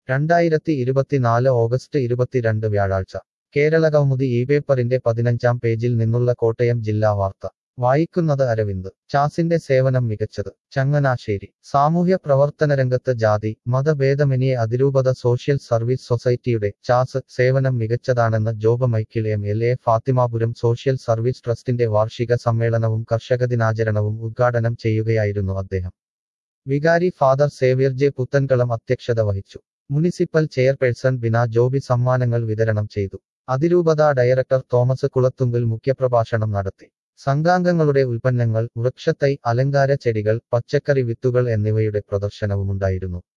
രണ്ടായിരത്തി ഇരുപത്തിനാല് ഓഗസ്റ്റ് ഇരുപത്തിരണ്ട് വ്യാഴാഴ്ച കേരളകൗമുദി ഈ പേപ്പറിന്റെ പതിനഞ്ചാം പേജിൽ നിന്നുള്ള കോട്ടയം ജില്ലാ വാർത്ത വായിക്കുന്നത് അരവിന്ദ് ചാസിന്റെ സേവനം മികച്ചത് ചങ്ങനാശ്ശേരി സാമൂഹ്യ പ്രവർത്തനരംഗത്ത് ജാതി മതഭേദമന്യേ അതിരൂപത സോഷ്യൽ സർവീസ് സൊസൈറ്റിയുടെ ചാസ് സേവനം മികച്ചതാണെന്ന് Job Michael M L A Fathimapuram social service ട്രസ്റ്റിന്റെ വാർഷിക സമ്മേളനവും കർഷക ദിനാചരണവും ഉദ്ഘാടനം ചെയ്യുകയായിരുന്നു അദ്ദേഹം വികാരി ഫാദർ സേവ്യർ ജെ പുത്തൻകളം അധ്യക്ഷത വഹിച്ചു മുനിസിപ്പൽ ചെയർപേഴ്സൺ ബിന ജോബി സമ്മാനങ്ങൾ വിതരണം ചെയ്തു അതിരൂപത ഡയറക്ടർ തോമസ് കുളത്തുങ്കൽ മുഖ്യപ്രഭാഷണം നടത്തി സംഘാംഗങ്ങളുടെ ഉൽപ്പന്നങ്ങൾ വൃക്ഷത്തൈ അലങ്കാര ചെടികൾ പച്ചക്കറി വിത്തുകൾ എന്നിവയുടെ പ്രദർശനവുമുണ്ടായിരുന്നു